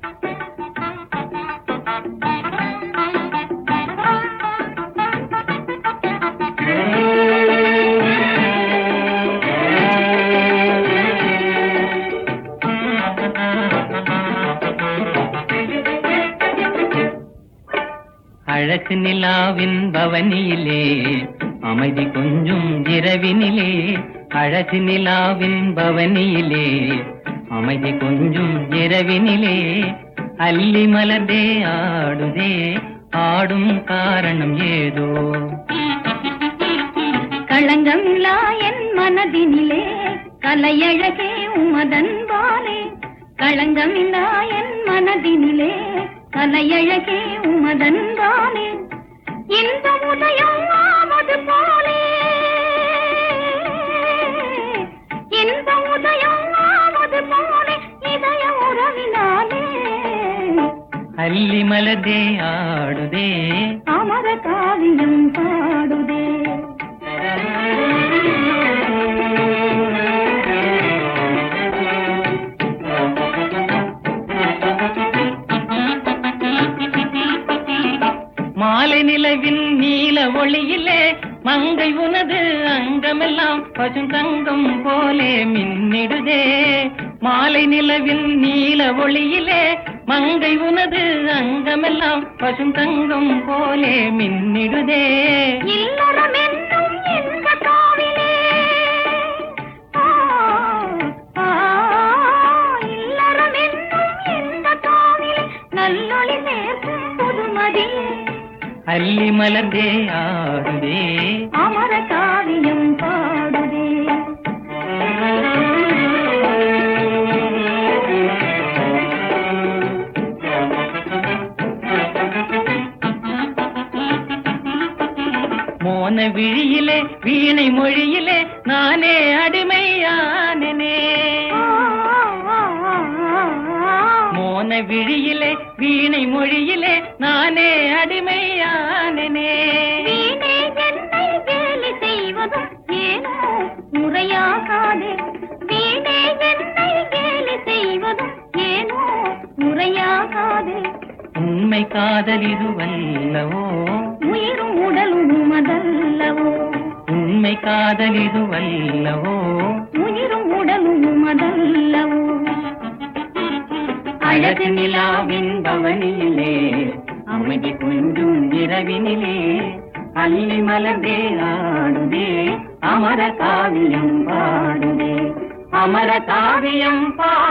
அழகு நிலாவின் பவனியிலே அமைதி கொஞ்சும் இரவினிலே அழகு நிலாவின் பவனியிலே அமைதி கொஞ்சும் இரவினிலே அல்லி மலர்தே ஆடுதே ஆடும் காரணம் ஏதோ களங்கமில்லா என் மனதினிலே கலையழகே உமதன்பாலே களங்கமில்லா என் மனதினிலே கலையழகே உமதன்பாலே இந்த உதயம் ஆவது போலே இந்த உதயம் ஆவது போலே இதய உறவினாலே அல்லி மலர்தே ஆடுதே அமர காவியம் பாடுதே மாலை நிலவின் நீல ஒளியிலே மங்கை உனது அங்கமெல்லாம் பசுந்தங்கம் போலே மின்னிடுதே மாலை நிலவின் நீல ஒளியிலே மங்கை உனது அங்கமெல்லாம் பசுந்தங்கம் போலே மின்னிடுதே இல்லறம் என்னும் இந்த காவிலே ஆ, ஆ, இல்லறம் என்னும் இந்த காவிலே நல்லொளி சேர்க்கும் புதுமதியே அல்லி மலர்தே ஆடுதே அமர காவியம் பாடுதே மோன விழியிலே வீணை மொழியிலே நானே அடிமையானனே ஆ, ஆ, ஆ, ஆ. மோன விழியிலே வீணை மொழியிலே நானே அடிமையானனே வீணே என்னை கேலி செய்வதும் ஏனோ முறையாகாதே வீணே என்னை கேலி செய்வதும் ஏனோ முறையாகாதே உண்மை காதல் இதுவல்லவோ உயிரும் உடலும் உமதல்லவோ உண்மை காதல் இதுவல்லவோ உயிரும் உடலும் உமதல்லவோ அழகு நிலாவின் பவனியிலே அமைதி கொஞ்சும் இரவினிலே அள்ளி மலர்ந்தே ஆடுதே அமர காவியம் பாடுதே அமர காவியம் பாடுதே